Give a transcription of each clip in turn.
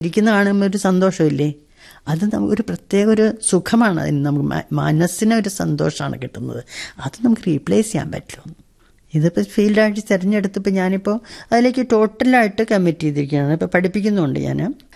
ഇരിക്കുന്ന കാണുമ്പോൾ ഒരു സന്തോഷമില്ലേ അത് നമുക്കൊരു പ്രത്യേക ഒരു സുഖമാണ് അതിന് നമുക്ക് മ- മനസ്സിന് ഒരു സന്തോഷമാണ് കിട്ടുന്നത് അത് നമുക്ക് റീപ്ലേസ് ചെയ്യാൻ പറ്റുമോ ഇതിപ്പോൾ ഫീൽഡായിട്ട് തിരഞ്ഞെടുത്തപ്പോൾ ഞാനിപ്പോൾ അതിലേക്ക് ടോട്ടലായിട്ട് കമ്മിറ്റ് ചെയ്തിരിക്കുകയാണ് ഇപ്പോൾ പഠിപ്പിക്കുന്നുണ്ട് ഞാൻ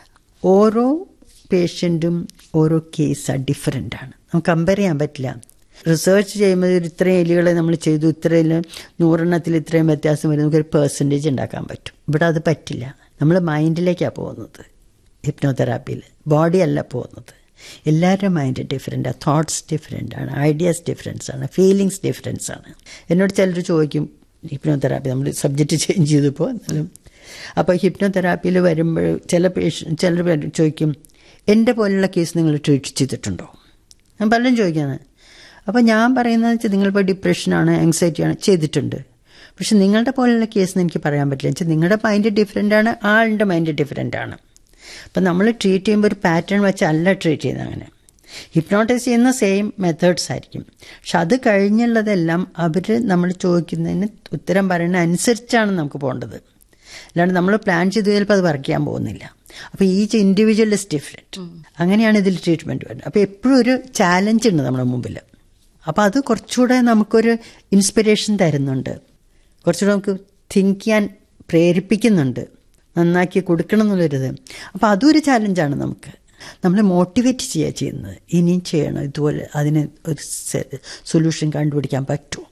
ഓരോ പേഷ്യൻറ്റും ഓരോ കേസാണ് ഡിഫറെൻ്റ് ആണ് നമുക്ക് കമ്പയർ ചെയ്യാൻ പറ്റില്ല റിസർച്ച് ചെയ്യുമ്പോൾ ഒരു ഇത്രയും എലികളെ നമ്മൾ ചെയ്തു ഇത്രയും നൂറെണ്ണത്തിൽ ഇത്രയും വ്യത്യാസം വരും നമുക്കൊരു പേഴ്സൻറ്റേജ് ഉണ്ടാക്കാൻ പറ്റും ഇവിടെ അത് പറ്റില്ല നമ്മൾ മൈൻഡിലേക്കാണ് പോകുന്നത് ഹിപ്നോതെറാപ്പിയിൽ ബോഡി അല്ല പോകുന്നത് എല്ലാവരുടെ മൈൻഡ് ഡിഫറെൻ്റ് ആണ് തോട്ട്സ് ഡിഫറെൻ്റ് ആണ് ഐഡിയാസ് ഡിഫറൻസ് ആണ് ഫീലിങ്സ് ഡിഫറൻസ് ആണ് എന്നോട് ചിലർ ചോദിക്കും ഹിപ്നോതെറാപ്പി നമ്മൾ സബ്ജക്റ്റ് ചേഞ്ച് ചെയ്തപ്പോൾ എന്നാലും അപ്പോൾ ഹിപ്നോതെറാപ്പിയിൽ വരുമ്പോൾ ചില പേഷ്യൻ ചിലർ വരും- ചോദിക്കും എൻ്റെ പോലുള്ള കേസ് നിങ്ങൾ ട്രീറ്റ് ചെയ്തിട്ടുണ്ടോ ഞാൻ പലരും ചോദിക്കാണ് അപ്പോൾ ഞാൻ പറയുന്നത് വെച്ചാൽ നിങ്ങളിപ്പോൾ ഡിപ്രഷനാണ് ആങ്സൈറ്റിയാണ് ചെയ്തിട്ടുണ്ട് പക്ഷെ നിങ്ങളുടെ പോലുള്ള കേസ് എനിക്ക് പറയാൻ പറ്റില്ല വെച്ചാൽ നിങ്ങളുടെ മൈൻഡ് ഡിഫറെൻ്റ് ആണ് ആളുടെ മൈൻഡ് ഡിഫറെൻ്റ് ആണ് അപ്പം നമ്മൾ ട്രീറ്റ് ചെയ്യുമ്പോൾ ഒരു പാറ്റേൺ വെച്ചല്ല ട്രീറ്റ് ചെയ്യുന്നത് അങ്ങനെ ഹിപ്നോട്ടൈസ് ചെയ്യുന്ന സെയിം മെത്തേഡ്സ് ആയിരിക്കും പക്ഷെ അത് കഴിഞ്ഞുള്ളതെല്ലാം അവർ നമ്മൾ ചോദിക്കുന്നതിന് ഉത്തരം പറയുന്ന അനുസരിച്ചാണ് നമുക്ക് പോകേണ്ടത് അല്ലാണ്ട് നമ്മൾ പ്ലാൻ ചെയ്ത് ചിലപ്പോൾ അത് വർക്ക് ചെയ്യാൻ പോകുന്നില്ല അപ്പോൾ ഈച്ച് ഇൻഡിവിജ്വൽ ഇസ് ഡിഫറെൻറ്റ് അങ്ങനെയാണ് ഇതിൽ ട്രീറ്റ്മെൻറ്റ് വരുന്നത് അപ്പോൾ എപ്പോഴും ഒരു ചാലഞ്ച് ഉണ്ട് നമ്മുടെ മുമ്പിൽ അപ്പോൾ അത് കുറച്ചുകൂടെ നമുക്കൊരു ഇൻസ്പിറേഷൻ തരുന്നുണ്ട് കുറച്ചുകൂടെ നമുക്ക് തിങ്ക് ചെയ്യാൻ പ്രേരിപ്പിക്കുന്നുണ്ട് നന്നാക്കി കൊടുക്കണം എന്നുള്ളൊരിത് അപ്പോൾ അതും ഒരു ചാലഞ്ചാണ് നമുക്ക് നമ്മളെ മോട്ടിവേറ്റ് ചെയ്യുക ചെയ്യുന്നത് ഇനിയും ചെയ്യണം ഇതുപോലെ അതിന് ഒരു സൊല്യൂഷൻ കണ്ടുപിടിക്കാൻ പറ്റുമോ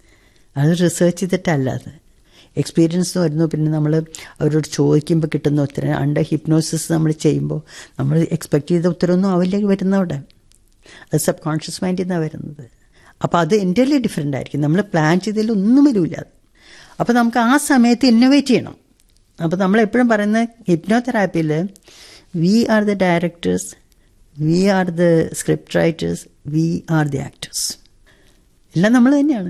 അത് റിസർച്ച് ചെയ്തിട്ടല്ല അത് എക്സ്പീരിയൻസ് വരുന്നു പിന്നെ നമ്മൾ അവരോട് ചോദിക്കുമ്പോൾ കിട്ടുന്ന ഉത്തരം അണ്ടർ ഹിപ്നോസിസ് നമ്മൾ ചെയ്യുമ്പോൾ നമ്മൾ എക്സ്പെക്ട് ചെയ്ത ഉത്തരമൊന്നും ആവില്ല വരുന്നവിടെ അത് സബ് കോൺഷ്യസ് മൈൻഡിൽ നിന്നാണ് വരുന്നത് അപ്പോൾ അത് എൻ്റർലി ഡിഫറെൻ്റ് ആയിരിക്കും നമ്മൾ പ്ലാൻ ചെയ്തതിൽ ഒന്നും വരില്ല അപ്പോൾ നമുക്ക് ആ സമയത്ത് ഇന്നോവേറ്റ് ചെയ്യണം അപ്പോൾ നമ്മൾ എപ്പോഴും പറയുന്നത് ഹിപ്നോതെറാപ്പിയിൽ we are the directors we are the script writers we are the actors എല്ലാം നമ്മൾ തന്നെയാണ്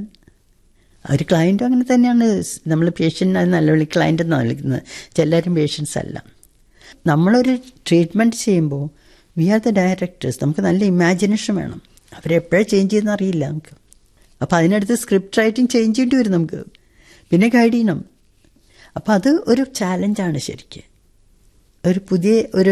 ഒരു ക്ലയൻറ്റും അങ്ങനെ തന്നെയാണ് നമ്മൾ പേഷ്യൻ്റ് നല്ല വിളി ക്ലയൻ്റ് എന്നാണ് വിളിക്കുന്നത് എല്ലാവരും പേഷ്യൻസ് അല്ല നമ്മളൊരു ട്രീറ്റ്മെൻറ്റ് ചെയ്യുമ്പോൾ വി ആർ ദ ഡയറക്ടേഴ്സ് നമുക്ക് നല്ല ഇമാജിനേഷൻ വേണം അവരെപ്പോഴാണ് ചേഞ്ച് ചെയ്യുന്ന അറിയില്ല നമുക്ക് അപ്പോൾ അതിനടുത്ത് സ്ക്രിപ്റ്റ് റൈറ്റിംഗ് ചേഞ്ച് ചെയ്യേണ്ടി വരും നമുക്ക് പിന്നെ ഗൈഡ് ചെയ്യണം അപ്പോൾ അത് ഒരു ചാലഞ്ചാണ് ശരിക്ക് ഒരു പുതിയ ഒരു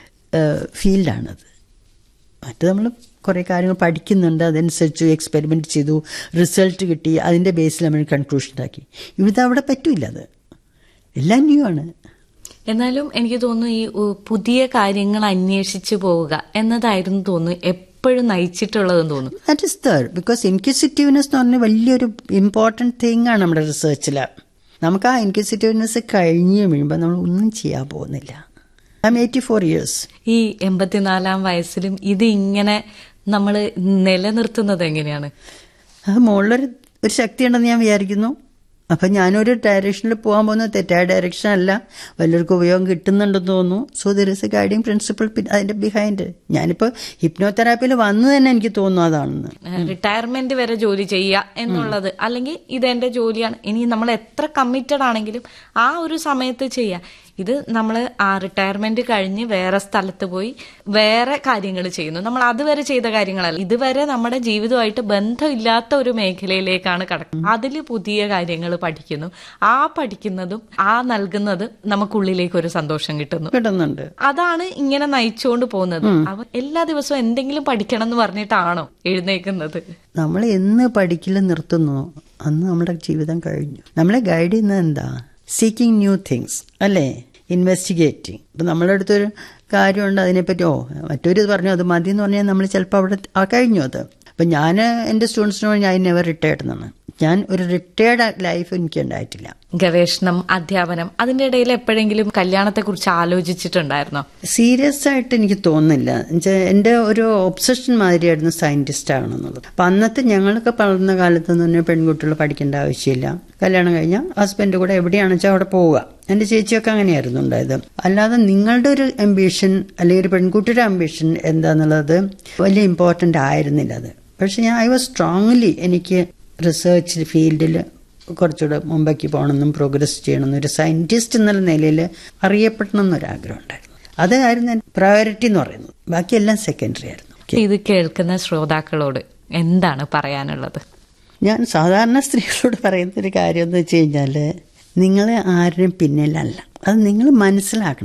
ഫീൽഡാണത് മറ്റു നമ്മൾ കുറേ കാര്യങ്ങൾ പഠിക്കുന്നുണ്ട് അതനുസരിച്ച് എക്സ്പെരിമെൻറ്റ് ചെയ്തു റിസൾട്ട് കിട്ടി അതിൻ്റെ ബേസിൽ നമ്മൾ കൺക്ലൂഷൻ ഉണ്ടാക്കി ഇവിടെ അവിടെ പറ്റൂല അത് എല്ലാം ന്യൂ ആണ് എന്നാലും എനിക്ക് തോന്നുന്നു ഈ ഉ, പുതിയ കാര്യങ്ങൾ അന്വേഷിച്ചു പോവുക എന്നതായിരുന്നു തോന്നുന്നു എപ്പോഴും നയിച്ചിട്ടുള്ളതെന്ന് തോന്നുന്നു that is third because inquisitiveness എന്ന് പറഞ്ഞാൽ വലിയൊരു ഇമ്പോർട്ടൻറ്റ് തിങ് ആണ് നമ്മുടെ റിസർച്ചിൽ നമുക്ക് ആ ഇൻക്വിസിറ്റീവ്നെസ് കഴിഞ്ഞ് കഴിയുമ്പോൾ നമ്മൾ ഒന്നും ചെയ്യാൻ പോകുന്നില്ല I am eighty four years ഈ എൺപത്തിനാലാം വയസ്സിലും ഇത് ഇങ്ങനെ നമ്മൾ നിലനിർത്തുന്നത് എങ്ങനെയാണ് അത് മുകളിലൊരു ഒരു ശക്തിയുണ്ടെന്ന് ഞാൻ വിചാരിക്കുന്നു അപ്പം ഞാനൊരു ഡയറക്ഷനിൽ പോകാൻ പോകുന്നത് തെറ്റായ ഡയറക്ഷൻ അല്ല വല്ലവർക്കും ഉപയോഗം കിട്ടുന്നുണ്ടെന്ന് തോന്നുന്നു so there is a guiding principle അതിൻ്റെ ബിഹൈൻഡ് ഞാനിപ്പോൾ ഹിപ്നോതെറാപ്പിയിൽ വന്നു തന്നെ എനിക്ക് തോന്നുന്നു അതാണെന്ന് റിട്ടയർമെന്റ് വരെ ജോലി ചെയ്യുക എന്നുള്ളത് അല്ലെങ്കിൽ ഇതെന്റെ ജോലിയാണ് ഇനി നമ്മൾ എത്ര കമ്മിറ്റഡ് ആണെങ്കിലും ആ ഒരു സമയത്ത് ചെയ്യുക ഇത് നമ്മൾ ആ റിട്ടയർമെന്റ് കഴിഞ്ഞ് വേറെ സ്ഥലത്ത് പോയി വേറെ കാര്യങ്ങൾ ചെയ്യുന്നു നമ്മൾ അതുവരെ ചെയ്ത കാര്യങ്ങളല്ല ഇതുവരെ നമ്മുടെ ജീവിതമായിട്ട് ബന്ധമില്ലാത്ത ഒരു മേഖലയിലേക്കാണ് കടക്കുന്നത് അതിൽ പുതിയ കാര്യങ്ങൾ പഠിക്കുന്നു ആ പഠിക്കുന്നതും ആ നൽകുന്നതും നമുക്കുള്ളിലേക്ക് ഒരു സന്തോഷം കിട്ടുന്നു കിട്ടുന്നുണ്ട് അതാണ് ഇങ്ങനെ നയിച്ചുകൊണ്ട് പോകുന്നത് അവ എല്ലാ ദിവസവും എന്തെങ്കിലും പഠിക്കണം എന്ന് പറഞ്ഞിട്ടാണോ എഴുന്നേക്കുന്നത് നമ്മൾ എന്ന് പഠിക്കൽ നിർത്തുന്നു അന്ന് നമ്മുടെ ജീവിതം കഴിഞ്ഞു നമ്മളെ ഗൈഡ് ചെയ്യുന്നത് എന്താ സീക്കിംഗ് ന്യൂ തിങ്സ് അല്ലേ ഇൻവെസ്റ്റിഗേറ്റിംഗ് ഇപ്പം നമ്മളുടെ അടുത്തൊരു കാര്യമുണ്ട് അതിനെപ്പറ്റി ഓ മറ്റൊരു പറഞ്ഞു അത് മതി എന്ന് പറഞ്ഞാൽ നമ്മൾ ചിലപ്പോൾ അവിടെ ആ കഴിഞ്ഞു അത് അപ്പം ഞാൻ എൻ്റെ സ്റ്റുഡൻസിനോട് ഞാൻ നെവർ റിട്ടയർഡ് എന്നാണ് ഞാൻ ഒരു റിട്ടയർഡ് ലൈഫ് എനിക്ക് ഉണ്ടായിട്ടില്ല ഗവേഷണം അധ്യാപനം അതിന്റെ ഇടയിൽ എപ്പോഴെങ്കിലും കല്യാണത്തെ കുറിച്ച് ആലോചിച്ചിട്ടുണ്ടായിരുന്നോ സീരിയസ് ആയിട്ട് എനിക്ക് തോന്നുന്നില്ല എന്നുവെച്ചാൽ എൻ്റെ ഒരു ഒബ്സഷൻ മാതിരിയായിരുന്നു സയൻറ്റിസ്റ്റ് ആകണമെന്നുള്ളത് അപ്പം അന്നത്തെ ഞങ്ങളൊക്കെ വളർന്ന കാലത്ത് തന്നെ പെൺകുട്ടികൾ പഠിക്കേണ്ട ആവശ്യമില്ല കല്യാണം കഴിഞ്ഞാൽ ഹസ്ബൻഡ് കൂടെ എവിടെയാണെന്ന് വെച്ചാൽ അവിടെ പോവുക എൻ്റെ ചേച്ചിയൊക്കെ അങ്ങനെയായിരുന്നു ഉണ്ടായത് അല്ലാതെ നിങ്ങളുടെ ഒരു അംബിഷൻ അല്ലെങ്കിൽ ഒരു പെൺകുട്ടിയുടെ അംബിഷൻ എന്താന്നുള്ളത് വലിയ ഇമ്പോർട്ടൻ്റ് ആയിരുന്നില്ല അത് പക്ഷെ ഞാൻ ഐ വാസ് സ്ട്രോങ്ലി എനിക്ക് റിസർച്ച് ഫീൽഡിൽ കുറച്ചുകൂടെ മുമ്പേക്ക് പോകണമെന്നും പ്രോഗ്രസ് ചെയ്യണമെന്നും ഒരു സയൻറ്റിസ്റ്റ് എന്നുള്ള നിലയിൽ അറിയപ്പെടണം എന്നൊരാഗ്രഹം ഉണ്ടായിരുന്നു അതായിരുന്നു പ്രയോറിറ്റി എന്ന് പറയുന്നത് ബാക്കിയെല്ലാം സെക്കൻഡറി ആയിരുന്നു ഇത് കേൾക്കുന്ന ശ്രോതാക്കളോട് എന്താണ് പറയാനുള്ളത് ഞാൻ സാധാരണ സ്ത്രീകളോട് പറയുന്ന ഒരു കാര്യം എന്ന് വെച്ച് കഴിഞ്ഞാൽ നിങ്ങളെ ആരുടെയും പിന്നിലല്ല അത് നിങ്ങൾ മനസ്സിലാക്കണം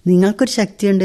നിങ്ങൾക്കൊരു ശക്തിയുണ്ട്